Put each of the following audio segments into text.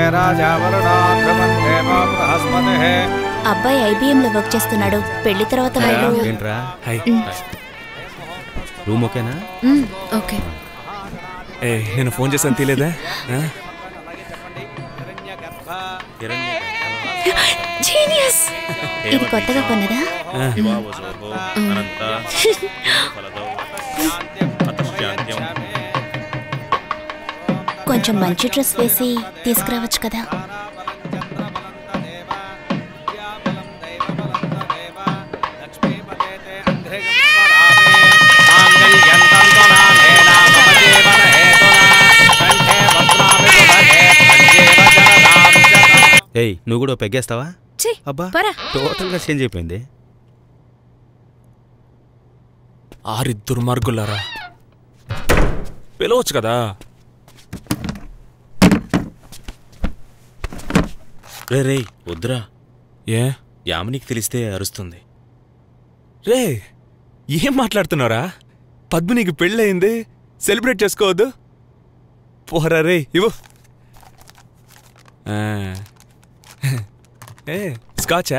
రాజా వరుణో ధ్రువందేవో బృహస్పతిః అబ్బాయి ఐబీఎం లో వర్క్ చేస్తున్నాడు పెళ్లి తర్వాత వాళ్ళు ఏంట్రా హాయ్ రూమ్ ఓకేనా మ్, ఓకే ఏ నేను ఫోన్ చేశాను తీలేదా ఆ? జీనియస్ ఇది కొత్తగా కొన్నదా కొంచెం మంచి డ్రెస్ వేసి తీసుకురావచ్చు కదా మాంగళ్యం తంతునానేన మమ జీవన హేతునా కంఠే భద్రాభిషుభగే సంజీవ శరదాం శతం. ఏయ్ నువ్వు కూడా ఓ పెగ్గేస్తావా ఛీ, అబ్బా పరా. టోటల్గా చేంజ్ అయిపోయింది ఆరి దుర్మార్గులారా పిలవచ్చు కదా రే రే వద్దురా ఏ యామినికి తెలిస్తే అరుస్తుంది రే ఏం మాట్లాడుతున్నారా పద్మినికి పెళ్ళయింది సెలబ్రేట్ చేసుకోవద్దు పోరా రే ఇవ్వు ఆ. ఏ స్కాచా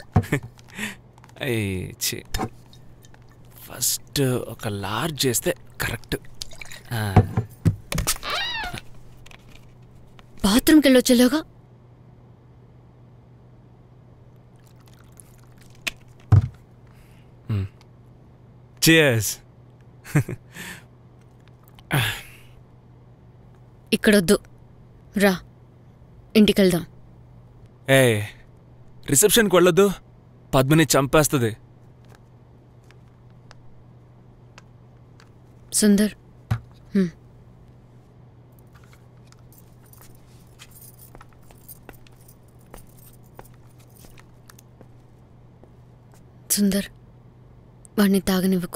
ఏయ్, ఛీ. ఫస్ట్ ఒక లార్జ్ చేస్తే కరెక్ట్ ఆ. బాత్రూమ్కి వెళ్ళొచ్చేలోగా Cheers. ఇక్కడొద్దు రా ఇంటికి వెళ్దాం ఏ రిసెప్షన్కి వెళ్ళొద్దు పద్మిని చంపేస్తుంది సుందర్ హ్మ్. సుందర్ వాడిని తాగనివ్వకు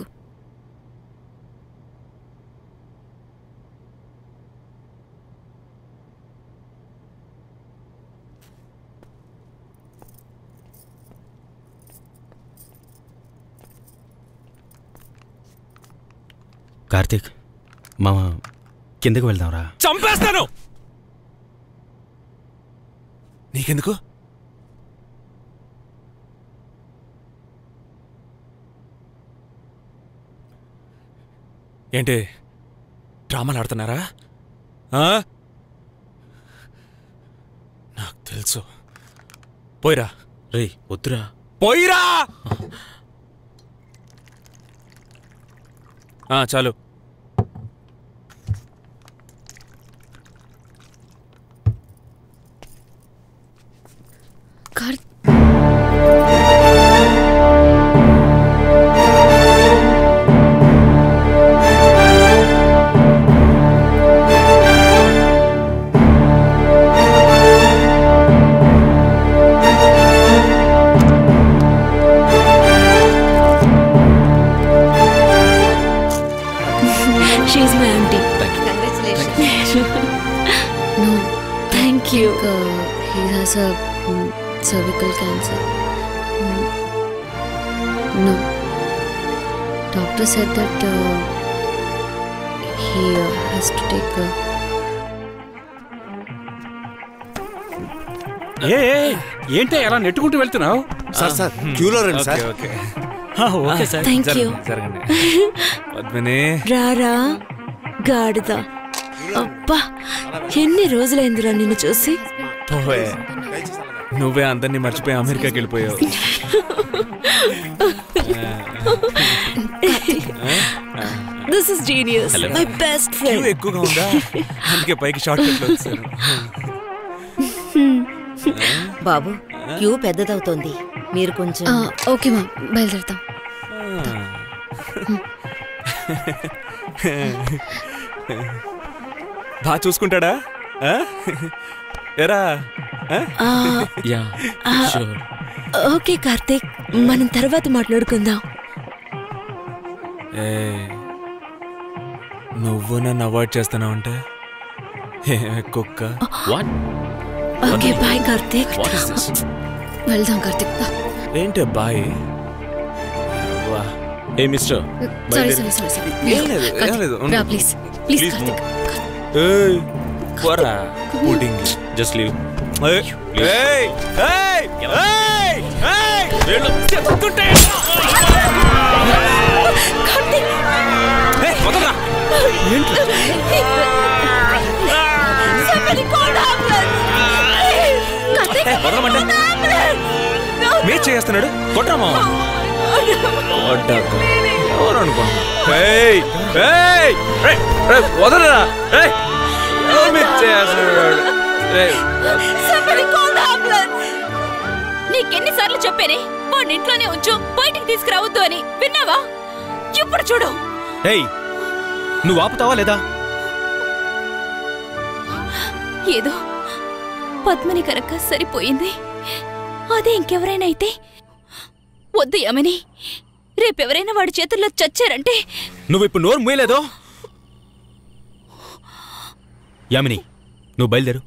కార్తీక్ మామ కిందకి వెళ్దాంరా చంపేస్తాను నీకెందుకు ఏంటి డ్రామాలు ఆడుతున్నారా ఆ? నాకు తెలుసు పోయిరా రే వద్దురా పోయిరా ఆ, చాలు కార్ షీఈ్ my aunty no thank you he has a mm, cervical cancer. Mm, no. Doctor said that uh, he uh, has to take a. ఏ ఏ, ఏంటే ఎలా నెట్టుకుంటూ వెళ్తున్నావు సార్ సార్ క్యూలో రండి sir okay okay sir thank you జరగండి పద్మిని రారా గాడిద అబ్బా ఎన్ని రోజులైందిరా నిన్ను చూసి పోవే నువ్వే అందరినీ మర్చిపోయి అమెరికాకి వెళ్ళిపోయావు this is genius my best క్యూ ఫ్రెండ్ ఎక్కువగా ఉందా అందుకే పైకి షార్ట్ కట్లో వచ్చాను బాబు క్యూ పెద్దదవుతోంది మీరు కొంచెం ఓకే మా బయలుదేరుతాం బాగా చూసుకుంటాడా ఆ? ఎరా ఆ? యా షూర్ ఓకే కార్తీక్ మనం తర్వాత మాట్లాడుకుందాం ఏ నువ్వు నన్ను అవాయిడ్ చేస్తున్నావు అంటే కుక్క what okay boy Karthik what is this వెళ్దాం కార్తిక్ ఏంటి బాయ్ వా ఏ mister sorry sorry sorry sorry ఏం లేదు, ఏం లేదు. రా ప్లీజ్ ప్లీజ్ Please కార్తిక్ ఏయ్, పోరా పుడింగ్ జస్ట్ లీవ్ మే చేస్తున్నాడు కొట్రా మామ ఎవరు అనుకున్నా ఏయ్ ఏయ్ ఏయ్, ఏయ్, వదలరా ఏయ్ ఎవరు మీద చేస్తున్నాడు ఏయ్, నీకెన్నిసార్లు చెప్పేనే వాడిని ఇంట్లోనే ఉంచు బయటికి తీసుకురావద్దు అని విన్నావా ఇప్పుడు చూడు హేయ్ నువ్వు ఆపుతావా లేదా ఏదో పద్మని కనుక సరిపోయింది అదే ఇంకెవరైనా అయితే వద్దు యమని రేపెవరైనా వాడి చేతుల్లో చచ్చారంటే నువ్వు ఇప్పుడు నోరు మూయలేదో యామిని నువ్వు బయలుదేరు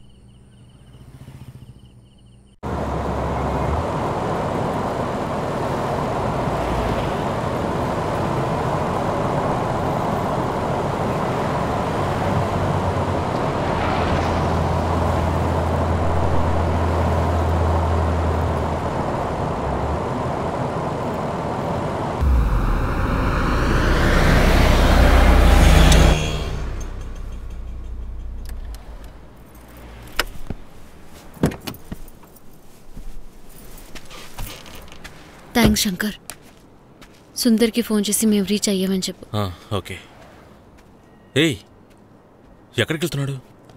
థ్యాంక్స్ శంకర్ సుందర్కి ఫోన్ చేసి మేము రీచ్ అయ్యామని చెప్పు ఆ, ఓకే ఏయ్ ఎక్కడికి వెళ్తున్నాడు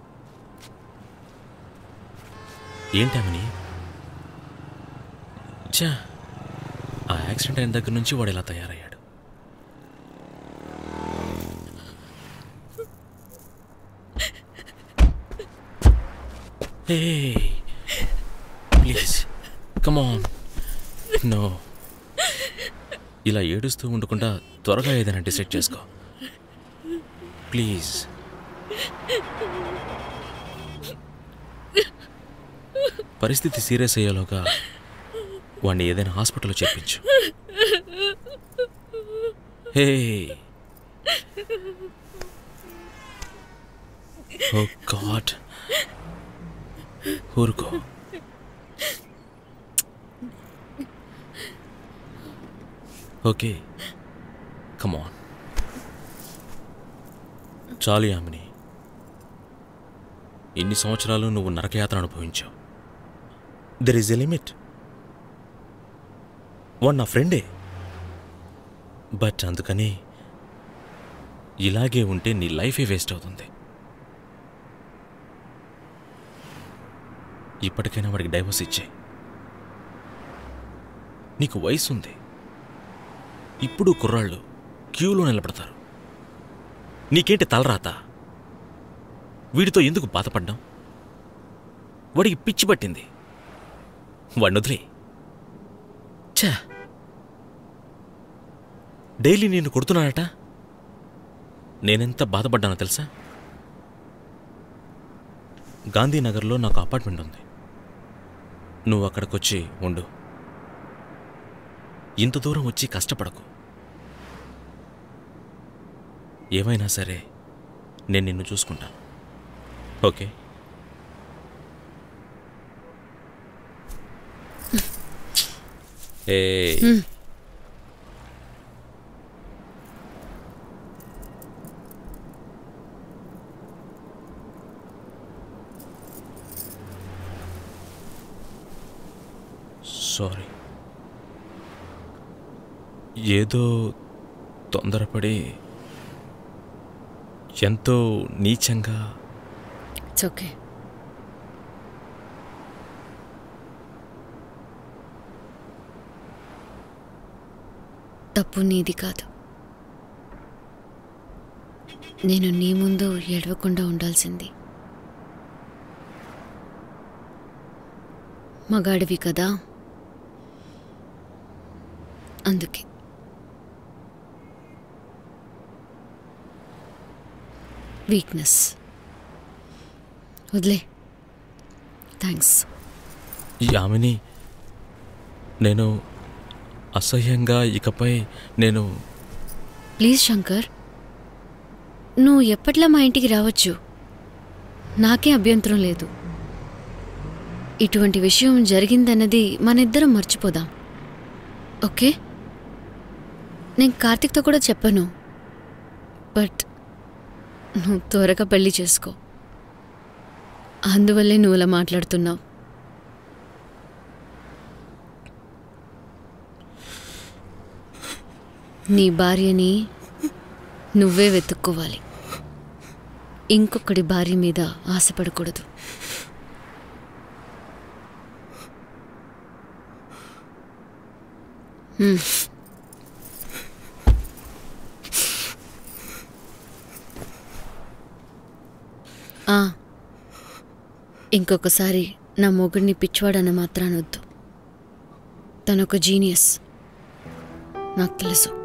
ఏంటామని చా ఆ యాక్సిడెంట్ అయిన దగ్గర నుంచి వాడు ఇలా తయారయ్యాడు ఏయ్ ప్లీజ్ కమాన్ నో ఇలా ఏడుస్తూ ఉండకుండా త్వరగా ఏదైనా డిసైడ్ చేసుకో ప్లీజ్ పరిస్థితి సీరియస్ అయ్యేలోగా వాడిని ఏదైనా హాస్పిటల్లో చేర్పించు హే ఓ గాడ్ ఊరుకో ఓకే కమాన్ చాలు యామిని ఎన్ని సంవత్సరాలు నువ్వు నరకయాత్ర అనుభవించావు దెర్ ఈజ్ ఎ లిమిట్ వాడు నా ఫ్రెండే బట్ అందుకని ఇలాగే ఉంటే నీ లైఫే వేస్ట్ అవుతుంది ఇప్పటికైనా వాడికి డైవర్స్ ఇచ్చే నీకు వయసు ఉంది ఇప్పుడు కుర్రాళ్ళు క్యూలో నిలబడతారు నీకేంటి తలరాత వీడితో ఎందుకు బాధపడ్డాం వాడికి పిచ్చి పట్టింది వాడిని వదిలే ఛా డైలీ నేను కొడుతున్నానట నేనెంత బాధపడ్డానో తెలుసా గాంధీనగర్లో నాకు అపార్ట్మెంట్ ఉంది నువ్వు అక్కడికొచ్చి ఉండు ఇంత దూరం వచ్చి కష్టపడకు ఏమైనా సరే నేను నిన్ను చూసుకుంటాను ఓకే ఏ సారీ ఏదో తొందరపడి ఎంతో నీచంగా ఇట్స్ ఓకే తప్పు నీది కాదు నేను నీ ముందు ఏడవకుండా ఉండాల్సింది మగాడివి కదా అందుకే వీక్నెస్ వదిలే థ్యాంక్స్ యామిని నేను అసహ్యంగా ఇకపై నేను ప్లీజ్ శంకర్ నువ్వు ఎప్పట్లా మా ఇంటికి రావచ్చు నాకే అభ్యంతరం లేదు ఇటువంటి విషయం జరిగిందన్నది మన ఇద్దరం మర్చిపోదాం ఓకే నేను కార్తిక్తో కూడా చెప్పను బట్ నువ్వు త్వరగా పెళ్లి చేసుకో అందువల్లే నువ్వు అలా మాట్లాడుతున్నావు నీ భార్యని నువ్వే వెతుక్కోవాలి ఇంకొకటి భార్య మీద ఆశపడకూడదు హ్మ్. ఆ, ఇంకొకసారి నా మొగుడిని పిచ్చివాడన్న మాత్రానొద్దు తనొక జీనియస్ నాకు తెలుసు